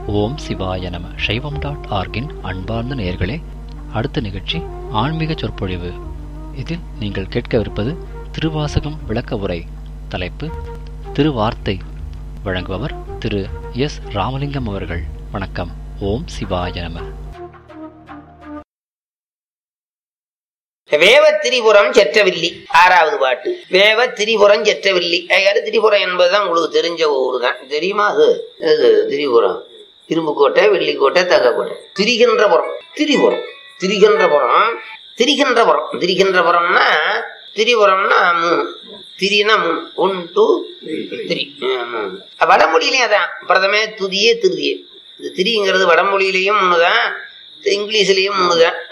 ஓம் சிவாய நம சைவம் டாட் ஆர்கின் அன்பார்ந்த நேயர்களே அடுத்த நிகழ்ச்சி ஆன்மீக சொற்பொழிவு இதில் நீங்கள் கேட்கவிருப்பது திருவாசகம் விளக்க உரை தலைப்பு திருவார்த்தை வழங்குபவர் திரு எஸ் ராமலிங்கம் அவர்கள் வணக்கம் ஓம் சிவாய நம வேவ திரிபுரம் செற்றவில்லி ஆறாவது பாட்டு வேவ திரிபுரம் செற்றவில்லி ஐயாறு திரிபுரம் என்பதுதான் உங்களுக்கு தெரிஞ்ச ஊர் தான் தெரியுமா அது இது திரிபுரம் இரும்புக்கோட்டை வெள்ளிக்கோட்டை தங்கக்கோட்டை திரிகின்றபுரம் திரிபுரம் திரிகின்றபுரம் திரிகின்றபுரம் திரிகின்றபுரம்னா திரிபுரம்னா மூணு திரினா மூணு ஒன் டூ த்ரீ மூணு வடமொழியிலையும் அதான் பிரதமே துதியே திருதியே இது திரிங்கிறது வடமொழியிலையும் மூணுதான் இங்கிலீஷ்லயும் மூணுதான்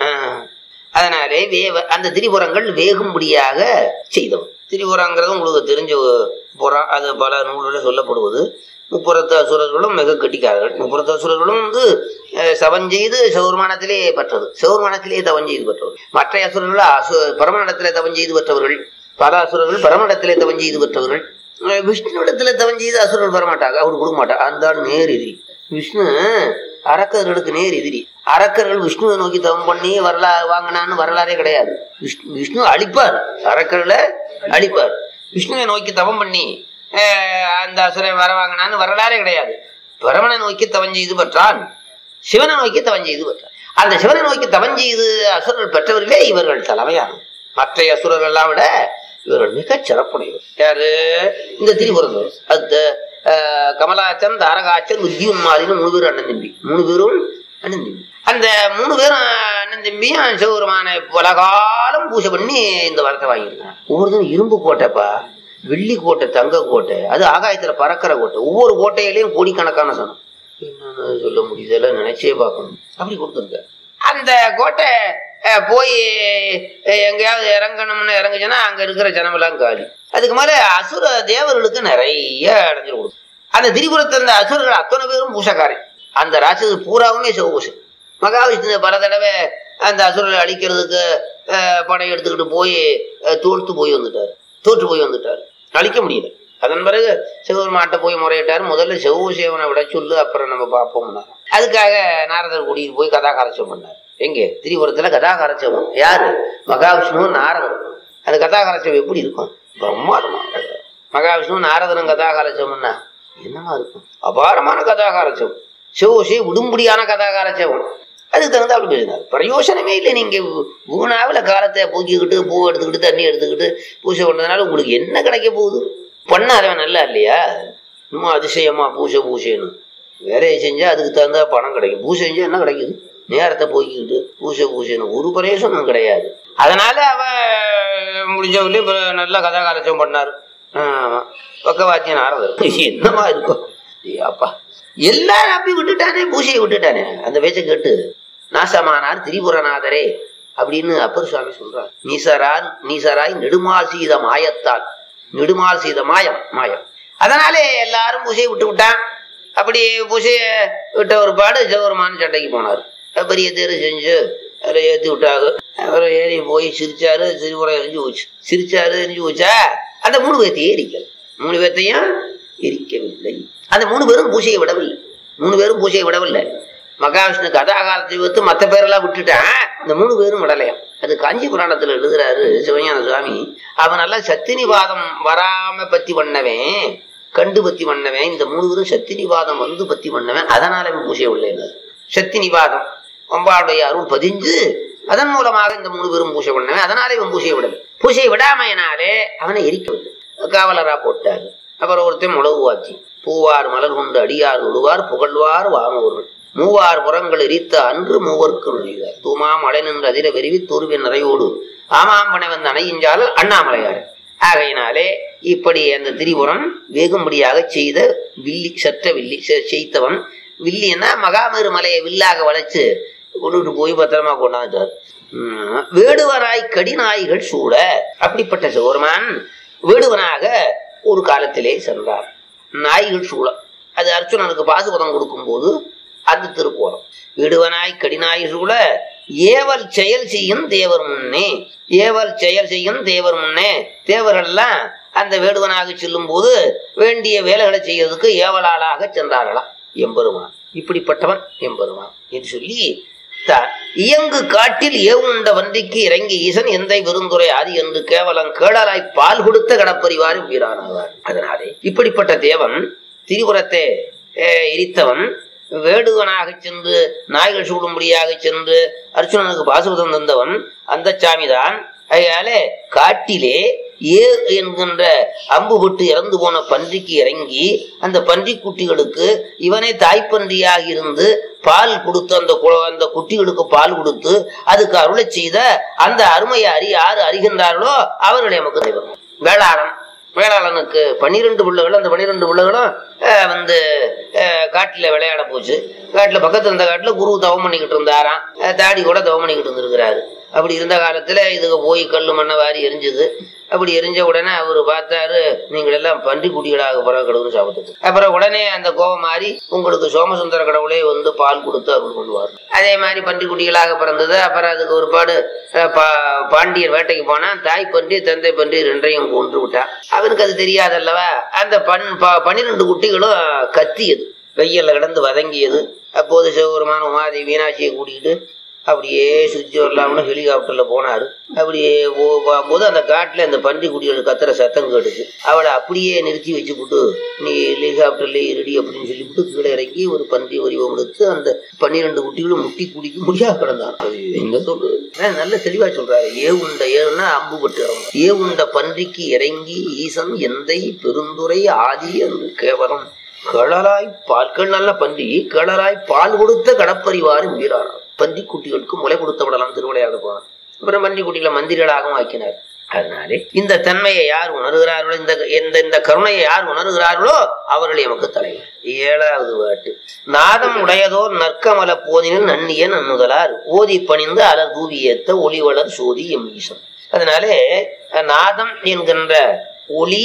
அதனாலே வேவ அந்த திரிபுரங்கள் வேகும்படியாக செய்தவன் திரிபுரங்கிறது உங்களுக்கு தெரிஞ்ச புறம் அது பல நூல்களில் சொல்லப்படுவது முப்புறத்து அசுரர்களும் மிக கெட்டிக்காரர்கள் முப்புறத்து அசுரர்களும் வந்து சவஞ்செய்து சௌர்மானத்திலே பெற்றது சௌர்மானத்திலே தவஞ்செய்து பெற்றவர்கள் மற்ற அசுரர்கள் அசு பரமனிடத்திலே தவஞ்செய்து பெற்றவர்கள் பல அசுரர்கள் பரமனிடத்திலே தவஞ்செய்து பெற்றவர்கள் விஷ்ணுவிடத்துல தவஞ்செய்து அசுரர்கள் வரமாட்டாங்க அவர் கொடுக்க மாட்டாங்க அந்த ஆள் நேர் எதிரி விஷ்ணு அரக்கர்களுக்கு நேர் எதிரி அரக்கர்கள் விஷ்ணுவை நோக்கி தவம் பண்ணி வரலா வாங்கினான்னு வரலாறே கிடையாது விஷ்ணு விஷ்ணு அழிப்பார் அரக்கர்களை அழிப்பார் விஷ்ணுவை நோக்கி தவம் பண்ணி அந்த அசுரை வர வாங்கினான்னு வரலாறே கிடையாது பரமனை நோக்கி தவம் செய்து பெற்றான் சிவனை நோக்கி தவம் செய்து பெற்றான் அந்த சிவனை நோக்கி தவம் செய்து அசுரர்கள் பெற்றவர்களே இவர்கள் தலைமையாகும் மற்ற அசுரர்கள் எல்லாம் விட இவர்கள் மிகச் சிறப்புடையவர் யாரு இந்த திரிபுரந்தர் அது கமலாச்சன் தாரகாச்சன் உத்தியுன்மாதின்னு மூணு பேரும் அண்ணன் தம்பி மூணு பேரும் அண்ணன் தம்பி அந்த மூணு பேரும் அண்ணன் தம்பியும் சிவபெருமான பல காலம் பூஜை பண்ணி இந்த வரத்தை வாங்கியிருக்காங்க ஒவ்வொருத்தரும் இரும்பு கோட்டைப்பா வெள்ளி கோட்டை தங்க கோட்டை அது ஆகாயத்துல பறக்கிற கோட்டை ஒவ்வொரு கோட்டையிலையும் கோடிக்கணக்கான சனம் என்னன்னு சொல்ல முடியுதுல நினைச்சே பார்க்கணும் அப்படி கொடுத்துருக்க அந்த கோட்டை போய் எங்கேயாவது இறங்கணும்னு இறங்குச்சுன்னா அங்க இருக்கிற ஜனமெல்லாம் காலி அதுக்கு மேல அசுர தேவர்களுக்கு நிறைய அடைஞ்சு கொடுக்கும் அந்த திரிபுரத்தை அந்த அசுரர்கள் அத்தனை பேரும் பூசக்காரன் அந்த ராட்சது பூராவுமே சிவபூஷன் மகாவிஷ்ணு பல தடவை அந்த அசுரரை அழிக்கிறதுக்கு படம் எடுத்துக்கிட்டு போய் தோல்த்து போய் வந்துட்டார் தோற்று போய் வந்துட்டார் அழிக்க முடியல அதன் பிறகு சிவபெருமாட்ட போய் முறையிட்டார் முதல்ல சிவபூசேவனை விட சொல்லு அப்புறம் நம்ம பார்ப்போம்னா அதுக்காக நாரதர் கூட்டிட்டு போய் கதாகாரச்சம் பண்ணார் எங்கே திரிபுரத்துல கதாகாரச்சம் யாரு மகாவிஷ்ணு நாரதர் அந்த கதாகாரச்சம் எப்படி இருக்கும் பிரம்மாண்டமா மகாவிஷ்ணு நாரதனும் கதாகாரச்சம்னா என்னமா இருக்கும் அபாரமான கதாகாரச்சம் சிவபூசை விடும்படியான கதாகாரச்சம் அதுக்கு தகுந்த அப்படி பேசினார் பிரயோசனமே இல்லை நீங்க ஊனாவில் காலத்தை போக்கிக்கிட்டு பூ எடுத்துக்கிட்டு தண்ணி எடுத்துக்கிட்டு பூஜை பண்ணதுனால உங்களுக்கு என்ன கிடைக்க போகுது பண்ணாதவன் நல்லா இல்லையா இன்னும் அதிசயமா பூசை பூசைன்னு வேலையை செஞ்சா அதுக்கு தகுந்த பணம் கிடைக்கும் பூசை செஞ்சா என்ன கிடைக்குது நேரத்தை போக்கிக்கிட்டு பூசை பூசைன்னு ஒரு பிரயோசனம் கிடையாது அதனால அவ முடிஞ்சவர்களே நல்ல கதாகாலட்சம் பண்ணாரு ஆமா பக்கவாத்தியம் ஆரதர் என்னமா இருக்கும் அப்பா எல்லாரும் அப்படி விட்டுட்டானே பூசையை விட்டுட்டானே அந்த பேச்சை கேட்டு நாசமானார் திரிபுரநாதரே அப்படின்னு அப்பர் சுவாமி சொல்றார் நீசரான் நீசராய் நெடுமால் செய்த மாயத்தால் நெடுமால் செய்த மாயம் மாயம் அதனாலே எல்லாரும் பூசையை விட்டு விட்டான் அப்படி பூசையை விட்ட ஒரு பாடு ஜவருமான் சண்டைக்கு போனார் பெரிய தேர் செஞ்சு அவரை ஏற்றி விட்டாங்க அவரை ஏறி போய் சிரிச்சாரு திரிபுரம் எரிஞ்சு போச்சு சிரிச்சாரு எரிஞ்சு போச்சா அந்த மூணு பேர்த்தையும் எரிக்கல மூணு பேர்த்தையும் எரிக்கவில்லை அந்த மூணு பேரும் பூசையை விடவில்லை மூணு பேரும் பூசையை விடவில்லை மகாவிஷ்ணு கதாகாலத்தை வைத்து மற்ற பேரெல்லாம் விட்டுட்டான் இந்த மூணு பேரும் விடலையாம் அது காஞ்சி புராணத்துல எழுதுறாரு சிவஞான சுவாமி அவன் எல்லாம் சத்தினிவாதம் வராம பத்தி பண்ணவன் கண்டு பத்தி பண்ணவன் இந்த மூணு பேரும் சத்தினிவாதம் வந்து பத்தி பண்ணவன் அதனால அவன் பூசையை விடலைன்னு சத்தினிவாதம் அம்பாளுடைய அருள் பதிஞ்சு அதன் மூலமாக இந்த மூணு பேரும் பூசை பண்ணவன் அதனால இவன் பூசையை விடலை பூசையை விடாமையினாலே அவனை எரிக்கவில்லை காவலரா போட்டாரு அப்புறம் ஒருத்தன் முளவு வாச்சி பூவார் மலர் கொண்டு அடியார் விடுவார் புகழ்வார் வானவர்கள் மூவார் புறங்கள் எரித்த அன்று மூவர்க்கு நுழைவார் தூமா மழை நின்று அதிர வெறிவி தூர்வின் நிறையோடு ஆமாம்பனை வந்து அணையின்றால் அண்ணாமலையார் ஆகையினாலே இப்படி அந்த திரிபுரம் வேகும்படியாக செய்த வில்லி சற்ற வில்லி செய்தவன் வில்லின்னா மகாமேரு மலையை வில்லாக வளைச்சு கொண்டுட்டு போய் பத்திரமா கொண்டாந்துட்டார் வேடுவராய் கடிநாய்கள் சூழ அப்படிப்பட்ட சிவருமான் வேடுவனாக ஒரு காலத்திலே சென்றார் நாய்கள் சூழ அது அர்ச்சுனனுக்கு பாசுபதம் கொடுக்கும்போது அந்த திருக்கோலம் விடுவனாய் கடினாய் சூழ ஏவல் செயல் செய்யும் தேவர் முன்னே ஏவல் செயல் செய்யும் தேவர் முன்னே தேவர்கள் எல்லாம் அந்த வேடுவனாக செல்லும் போது வேண்டிய வேலைகளை செய்யறதுக்கு ஏவலாளாக சென்றார்களாம் எம்பெருமான் இப்படிப்பட்டவன் எம்பெருமான் என்று சொல்லி தான் இயங்கு காட்டில் ஏவுண்ட வந்திக்கு இறங்கி ஈசன் எந்தை விருந்துரை ஆதி என்று கேவலம் கேடலாய் பால் கொடுத்த கடப்பறிவார் வீரானாவார் அதனாலே இப்படிப்பட்ட தேவன் திரிபுரத்தை அஹ், எரித்தவன் வேடுவனாக சென்று நாய்கள் சூடும்படியாக சென்று அர்ச்சுனனுக்கு பாசுபதம் தந்தவன் அந்த சாமிதான் அதனாலே காட்டிலே ஏ என்கின்ற அம்பு விட்டு இறந்து போன பன்றிக்கு இறங்கி அந்த பன்றி குட்டிகளுக்கு இவனே தாய்ப்பன்றியாக இருந்து பால் கொடுத்து அந்த கு- அந்த குட்டிகளுக்கு பால் கொடுத்து அதுக்கு அருளை செய்த அந்த அருமையை அறி யாரு அறிகின்றார்களோ அவர்களை நமக்கு தெய்வம் வேளாளன் வேளாளனுக்கு பன்னிரெண்டு பிள்ளைகள் அந்த பன்னிரெண்டு பிள்ளைகளும் அஹ், வந்து அஹ், காட்டுல விளையாட போச்சு காட்டுல பக்கத்துல இருந்த காட்டுல குரு தவம் பண்ணிக்கிட்டு இருந்தாராம் அஹ், தாடி கூட தவம் பண்ணிக்கிட்டு இருந்திருக்கிறாரு அப்படி இருந்த காலத்துல இதுக்கு போய் கல்லு மண்ணை வாரி எரிஞ்சுது அப்படி எரிஞ்ச உடனே அவர் பார்த்தாரு நீங்கள் எல்லாம் பன்றி குட்டிகளாக பிறகு கடவுள் சாப்பிட்டு அப்புறம் உடனே அந்த கோபம் மாறி உங்களுக்கு சோமசுந்தர கடவுளே வந்து பால் கொடுத்து அருள் கொள்வார் அதே மாதிரி பன்றி குட்டிகளாக பிறந்தது அப்புறம் அதுக்கு ஒருபாடு அஹ், பா- பாண்டியர் வேட்டைக்கு போனா தாய் பன்றி தந்தை பன்றி ரெண்டையும் கொன்று விட்டா அவனுக்கு அது தெரியாதல்லவா அந்த பன் ப- பன்னிரெண்டு குட்டிகளும் கத்தியது வெயில்ல கிடந்து வதங்கியது அப்போது சிவபெருமான உமாதி மீனாட்சியை கூட்டிக்கிட்டு அப்படியே சுற்றி வரலாம்னு ஹெலிகாப்டர்ல போனாரு அப்படியே போ- போகும்போது அந்த காட்டுல அந்த பன்றி குடிகள் கத்துற சத்தம் கேட்டுச்சு அவளை அப்படியே நிறுத்தி வச்சுப்புட்டு நீ ஹெலிகாப்டர்ல இருடி அப்படின்னு சொல்லிவிட்டு கீழே இறங்கி ஒரு பன்றி வடிவம் எடுத்து அந்த பன்னிரெண்டு குட்டிகளும் முட்டி குடிக்க முடியாது கிடந்தான் அது எங்க சொல்றது ஆனா, நல்ல தெளிவா சொல்றாரு ஏ உண்ட ஏன்னா அம்பு பட்டு இறங்கும் ஏ உண்ட பன்றிக்கு இறங்கி ஈசன் எந்தை பெருந்துரை ஆதி என்று கேவலம் கிளராய் பால் நல்ல பன்றி கிளராய் பால் கொடுத்த கடப்பறிவாறு வீரானார் பன்றி குட்டிகளுக்கு முளை கொடுத்த விடலாம் திருவிளையாட போனார் அப்புறம் பன்றி குட்டிகளை மந்திரிகளாகவும் ஆக்கினார் அதனாலே இந்த தன்மையை யார் உணர்கிறார்களோ இந்த இந்த இந்த கருணையை யார் உணர்கிறார்களோ அவர்கள் எமக்கு தலைவர் ஏழாவது பாட்டு நாதம் உடையதோர் நற்கமல போதினில் நன்னிய நன்னுதலார் ஓதி பணிந்து அலர் தூவி ஏத்த ஒளிவளர் சோதி எம் ஈசன் அதனாலே நாதம் என்கின்ற ஒளி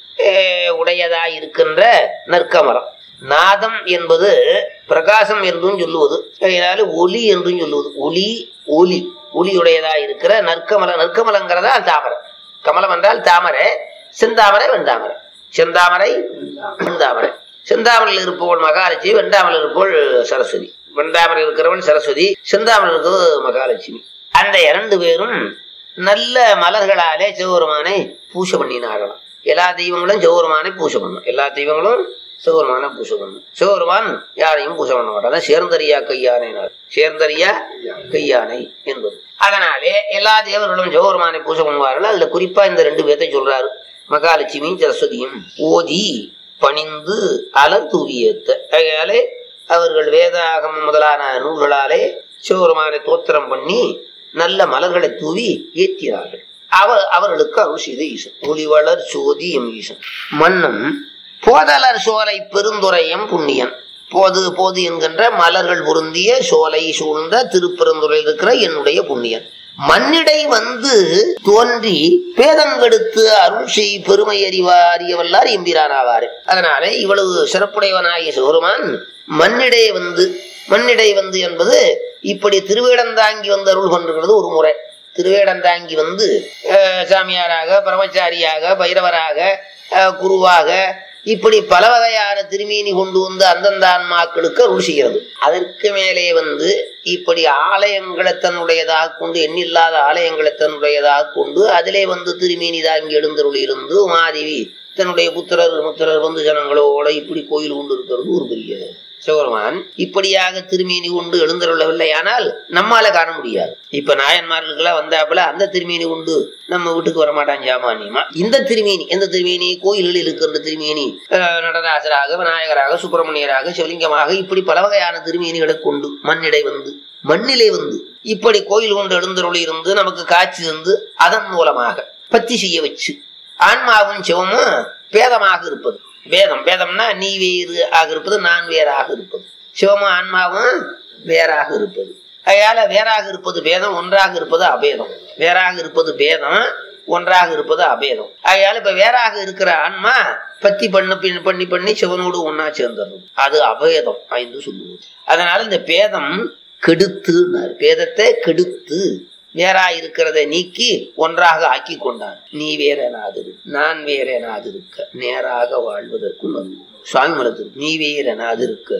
அஹ், உடையதாய் இருக்கின்ற நற்கமலம் நாதம் என்பது பிரகாசம் என்றும் சொல்லுவது அதனால ஒளி என்றும் சொல்லுவது ஒளி ஒளி ஒளியுடையதா இருக்கிற நற்கமலம் நற்கமலங்கிறதா தாமரை கமலம் என்றால் தாமரை செந்தாமரை வெண்டாமரை செந்தாமரை வெண்டாமரை செந்தாமரையில் இருப்பவள் மகாலட்சுமி வெண்டாமல் இருப்பவள் சரஸ்வதி வெண்டாமரை இருக்கிறவள் சரஸ்வதி செந்தாமரை இருக்கிறது மகாலட்சுமி அந்த இரண்டு பேரும் நல்ல மலர்களாலே சிவபெருமானை பூஜை பண்ணினார்களாம் எல்லா தெய்வங்களும் சிவபெருமானை பூஜை பண்ணும் எல்லா தெய்வங்களும் சிவபெருமானை பூஜை பண்ணும் சிவபெருமான் யாரையும் பூஜை பண்ண மாட்டான் அதான் சேர்ந்தரியா கையானைனார் சேர்ந்தரியா கையானை என்பது அதனாலே எல்லா தேவர்களும் சிவபெருமானை பூஜை பண்ணுவார்கள் அதுல குறிப்பா இந்த ரெண்டு பேர்த்தை சொல்றாரு மகாலட்சுமியும் சரஸ்வதியும் ஓதி பணிந்து அலர் தூவியேத்த அதனாலே அவர்கள் வேதாகம் முதலான நூல்களாலே சிவபெருமானை தோத்திரம் பண்ணி நல்ல மலர்களை தூவி ஏத்தினார்கள் அவர் அவர்களுக்கு அருள் செய்த ஈசன் ஒளிவளர் சோதி எம் ஈசன் மண்ணும் போதலர் சோலை பெருந்துரையம் புண்ணியன் போது போது என்கின்ற மலர்கள் பொருந்திய சோலை சூழ்ந்த திருப்பெருந்துறையில் இருக்கிற என்னுடைய புண்ணியன் மண்ணிடை வந்து தோன்றி பேதங்கெடுத்து அருள் செய் பெருமை அறிவா அறியவல்லார் எம்பிரானாவாரு அதனால இவ்வளவு சிறப்புடையவனாகிய சிவருமான் மண்ணிடை வந்து மண்ணிடை வந்து என்பது இப்படி திருவேடந்தாங்கி வந்து அருள் கொண்டிருக்கிறது ஒரு முறை திருவேடந்தாங்கி வந்து அஹ், சாமியாராக பிரம்மச்சாரியாக பைரவராக அஹ், குருவாக இப்படி பல வகையான திருமீனி கொண்டு வந்து அந்தந்த ஆன்மாக்களுக்கு அருள் செய்கிறது அதற்கு மேலே வந்து இப்படி ஆலயங்களை தன்னுடையதாக கொண்டு எண்ணில்லாத ஆலயங்களை தன்னுடையதாக கொண்டு அதிலே வந்து திருமீனி தாங்கி எழுந்தருள் இருந்து உமாதேவி தன்னுடைய புத்திரர் முத்திரர் வந்து ஜனங்களோட இப்படி கோயில் கொண்டு இருக்கிறது ஒரு பெரிய சிவபெருமான் இப்படியாக திருமீனி கொண்டு எழுந்தருளவில்லை ஆனால் நம்மால காண முடியாது இப்ப நாயன்மார்களுக்கெல்லாம் வந்தாப்புல அந்த திருமீனி கொண்டு நம்ம வீட்டுக்கு வரமாட்டான் ஜாமானியமா இந்த திருமீனி எந்த திருமீனி கோயில்களில் இருக்கின்ற திருமீனி அஹ், நடராசராக விநாயகராக சுப்பிரமணியராக சிவலிங்கமாக இப்படி பல வகையான திருமீனிகளை கொண்டு மண்ணிடை வந்து மண்ணிலே வந்து இப்படி கோயில் கொண்டு எழுந்தருளி இருந்து நமக்கு காட்சி தந்து அதன் மூலமாக பத்தி செய்ய வச்சு ஆன்மாவும் சிவமும் பேதமாக இருப்பது வேதம் வேதம்னா நீ வேறு ஆக இருப்பது நான் வேறாக இருப்பது சிவமும் ஆன்மாவும் வேறாக இருப்பது அதனால வேறாக இருப்பது வேதம் ஒன்றாக இருப்பது அபேதம் வேறாக இருப்பது வேதம் ஒன்றாக இருப்பது அபேதம் அதனால இப்ப வேறாக இருக்கிற ஆன்மா பத்தி பண்ண பின் பண்ணி பண்ணி சிவனோடு ஒன்னா சேர்ந்துடுறது அது அபேதம் என்று சொல்லுவது அதனால இந்த பேதம் கெடுத்து பேதத்தை கெடுத்து வேறா இருக்கிறதை நீக்கி ஒன்றாக ஆக்கி கொண்டான் நீ வேற நாதிரு நான் வேற நாதிருக்க நேராக வாழ்வதற்கு வந்து சுவாமி மலத்திற்கு நீ வேற நாதிருக்க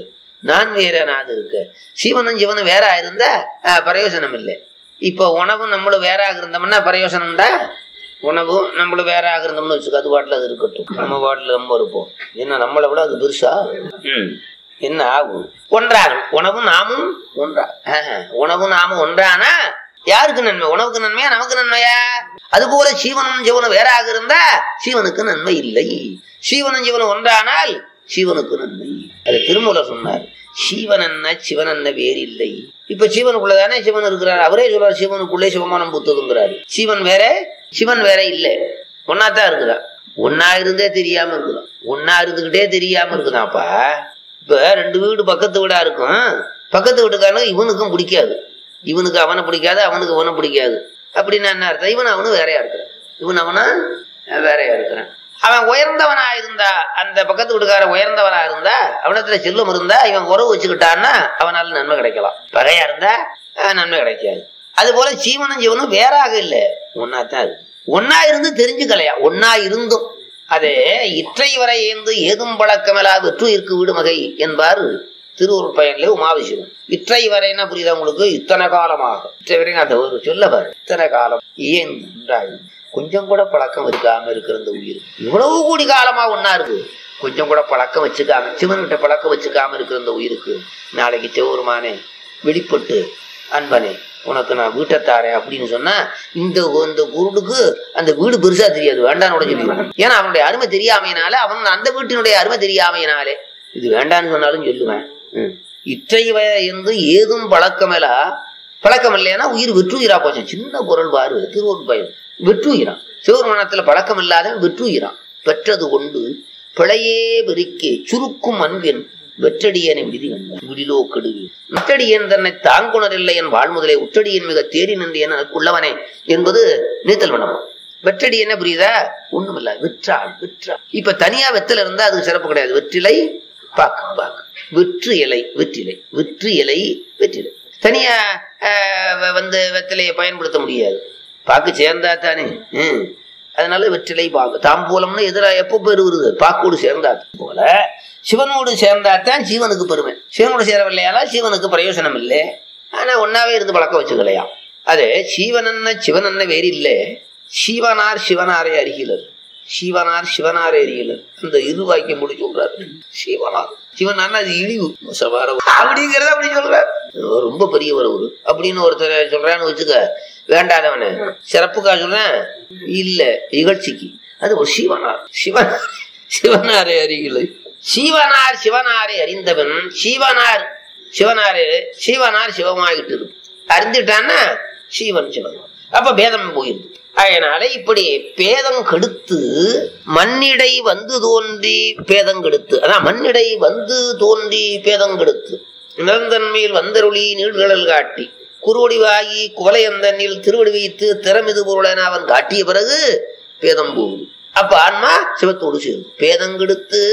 நான் வேற நாது இருக்க சிவனும் சிவனும் வேற இருந்தா அஹ், பிரயோஜனம் இல்லை இப்போ உணவும் நம்மளும் வேற இருந்தோம்னா பிரயோஜனம்டா உணவும் நம்மளும் வேற இருந்தோம்னு வச்சுக்கோ அது பாட்டில் அது இருக்கட்டும் நம்ம பாட்டில் நம்ம இருப்போம் என்ன நம்மளை விட அது பெருசா ம். என்ன ஆகும் ஒன்றாகும் உணவும் நாமும் ஒன்றா ஆஹா. உணவும் நாமும் ஒன்றானா யாருக்கு நன்மை உணவுக்கு நன்மையா நமக்கு நன்மையா அது போல சீவனும் ஜீவனும் வேறாக இருந்தா சீவனுக்கு நன்மை இல்லை சீவனும் ஜீவனும் ஒன்றானால் சீவனுக்கு நன்மை அது திருமூலர் சொன்னார் சீவன் என்ன சிவன் என்ன வேறு இல்லை இப்ப சிவனுக்குள்ளதானே சிவன் இருக்கிறார் அவரே சொல்றார் சிவனுக்குள்ளே சிவமானம் புத்ததுங்கிறாரு சிவன் வேற சிவன் வேற இல்லை ஒன்னாத்தான் இருக்குதான் ஒன்னா இருந்தே தெரியாம இருக்குதான் ஒன்னா இருந்துகிட்டே தெரியாம இருக்குதான்ப்பா இப்ப ரெண்டு வீடு பக்கத்து வீடா இருக்கும் பக்கத்து வீட்டுக்காரனுக்கு இவனுக்கும் பிடிக்காது இவனுக்கு அவனை பிடிக்காது அவனுக்கு அவனை பிடிக்காது அப்படின்னா என்ன அர்த்தம் இவன் அவனு வேறையா இருக்கிறான் இவன் அவனா அஹ், வேறையா இருக்கிறான் அவன் உயர்ந்தவனா இருந்தா அந்த பக்கத்து வீட்டுக்காரன் உயர்ந்தவனா இருந்தா அவனத்துல செல்வம் இருந்தா இவன் உறவு வச்சுக்கிட்டான்னா அவனால நன்மை கிடைக்கலாம் பகையா இருந்தா அஹ், நன்மை கிடைக்காது அது போல ஜீவனும் ஜீவனும் வேறாக இல்ல ஒன்னாத்தான் இருக்கு ஒன்னா இருந்து தெரிஞ்சுக்கலையா ஒன்னா இருந்தும் அதே இற்றை வரை ஏந்து ஏதும் பழக்கமெலா வெற்று இருக்கு வீடுமகை என்பார் திருவூர் பயன்ல உமாவிசிவம் இற்றை வரைன்னா புரியுதா உங்களுக்கு இத்தனை காலமாக இற்றை வரை அந்த ஒரு சொல்ல பாரு இத்தனை காலம் ஏன் உண்டாகும் கொஞ்சம் கூட பழக்கம் இருக்காம இருக்கிற இந்த உயிர் இவ்வளவு கூடி காலமா ஒன்னா இருக்கு கொஞ்சம் கூட பழக்கம் வச்சுக்காம சிவன்கிட்ட பழக்கம் வச்சுக்காம இருக்கிற இந்த உயிருக்கு நாளைக்கு சிவருமானே வெளிப்பட்டு அன்பனே உனக்கு நான் வீட்டை தாரேன் அப்படின்னு சொன்னா இந்த இந்த குருடுக்கு அந்த வீடு பெருசா தெரியாது வேண்டான்னு சொல்லிடுவான் ஏன்னா அவனுடைய அருமை தெரியாமையினால அவன் அந்த வீட்டினுடைய அருமை தெரியாமையினாலே இது வேண்டான்னு சொன்னாலும் சொல்லுவேன் ம். இற்றை வந்து ஏதும் பழக்கமேலா பழக்கம் இல்லைன்னா உயிர் வெற்றுயிரா போச்சு சின்ன குரல் பாரு திருவூர் பயம் வெற்றுயிரான் சிவருமானத்துல பழக்கம் இல்லாத வெற்றுயிரான் பெற்றது கொண்டு பிழையே பெருக்கே சுருக்கும் அன்பின் வெற்றடியனை விடுதி கண்டார் விடிலோ கெடுவி மற்றடியன் தன்னை தாங்குணரில்லை என் வாழ்முதலை உற்றடியன் மிக தேடி நின்று என உள்ளவனே என்பது நீத்தல் வண்ணம் வெற்றடி என்ன புரியுதா ஒண்ணுமில்ல வெற்றாள் வெற்றாள் இப்ப தனியா வெத்தல இருந்தா அதுக்கு சிறப்பு கிடையாது வெற்றிலை பாக்கு பாக்கு வெற்று இலை வெற்றிலை வெற்று இலை வெற்றிலை தனியா ஆஹ், வ- வந்து வெற்றிலையை பயன்படுத்த முடியாது பாக்கு சேர்ந்தா தானே ம். அதனால வெற்றிலை பாக்கு தாம்பூலம்னு எதிராக எப்போ பெறுவது பாக்கோடு சேர்ந்தா போல சிவனோடு சேர்ந்தாத்தான் ஜீவனுக்கு பெருமை சிவனோடு சேரவில்லையால சிவனுக்கு பிரயோஜனம் இல்லை ஆனா ஒன்னாவே இருந்து பழக்க வச்சுக்கலையா அது சிவனன்ன சிவனன்ன வேறு இல்லை சிவனார் சிவனாரை அறிகிறர் சிவனார் சிவனாரை அறிகிறர் அந்த இரு வாக்கியம் முடிச்சு சொல்றாரு சிவனார் சிவனார் அது இழிவு மோசமான ஒரு- அப்படிங்கிறத அப்படி சொல்றாரு அவர் ரொம்ப பெரியவர் அவரு அப்படின்னு ஒருத்தர் சொல்றான்னு வச்சுக்க வேண்டாதவன சிறப்புக்கா சொல்றேன் இல்ல இகழ்ச்சிக்கு அது ஒரு சிவனார் சிவன் சிவனாரை அறிகளை சிவனார் சிவனாரை அறிந்தவன் சிவனார் சிவனாரு சிவனார் சிவமாயிட்டு இருக்கு அறிந்துட்டான்னா சிவன் சிவன் அப்ப பேதம் போயிருக்கு அதனால இப்படி பேதம் கெடுத்து மண்ணிடை வந்து தோன்றி பேதம் கெடுத்து அதான் மண்ணிடை வந்து தோன்றி பேதம் கெடுத்து நிறந்தன்மையில் வந்தருளி நீழ்கடல் காட்டி குறுவடிவாகி குவலையந்தனில் திருவடி வைத்து திறமிது பொருளென அவன் காட்டிய பிறகு பேதம் போகுது அப்ப ஆன்மா சிவத்தோடு சேரும் பேதங்கெடுத்து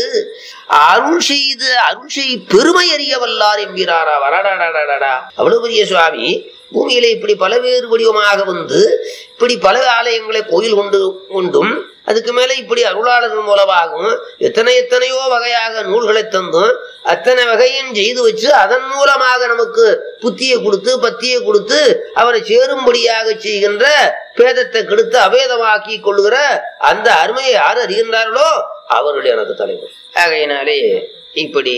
அருள் செய்து அருள் செய் பெருமை அறிய வல்லார் என்கிறாரா வரடாடாடாடா அவ்வளவு பெரிய சுவாமி பூமியில இப்படி பலவேறு வடிவமாக வந்து இப்படி பல ஆலயங்களை கோயில் கொண்டு கொண்டும் அதுக்கு மேல இப்படி அருளாளர்கள் மூலமாகவும் எத்தனை எத்தனையோ வகையாக நூல்களை தந்தும் அத்தனை வகையும் செய்து வச்சு அதன் மூலமாக நமக்கு புத்தியை கொடுத்து பத்தியை கொடுத்து அவரை சேரும்படியாக செய்கின்ற பேதத்தை கெடுத்து அபேதமாக்கி கொள்ளுகிற அந்த அருமையை யார் அறிகின்றார்களோ அவருடைய எனக்கு தலைவர் ஆகையினாலே இப்படி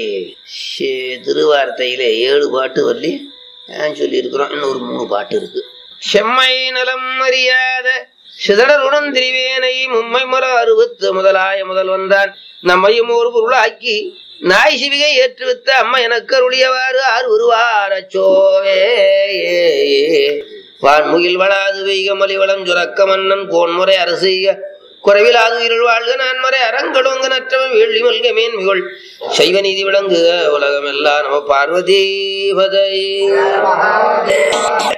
ஷே- திருவார்த்தையிலே ஏழு பாட்டு வரலி சொல்லி இருக்கிறோம் இன்னொரு மூணு பாட்டு இருக்கு செம்மை நலம் அறியாத சிதறருடன் திரிவேனை மும்மை முற அறுபத்து முதலாய முதல் வந்தான் நம்மையும் ஒரு பொருளாக்கி நாய் சிவிகை ஏற்றுவித்த அம்மா எனக்கு அருளியவாறு ஆறு உருவாரச்சோவே வான்முகில் வளாது வெய்க மலிவளம் சுரக்க மன்னன் கோன்முறை அரசிய குறைவிலாது உயிரில் வாழ்க நான்மறை அறங்கடுங்க நற்றவன் வேள்வி மல்க மேன்மிகள் சைவ நீதி விளங்குக உலகமெல்லாம் நம பார்வதி பதை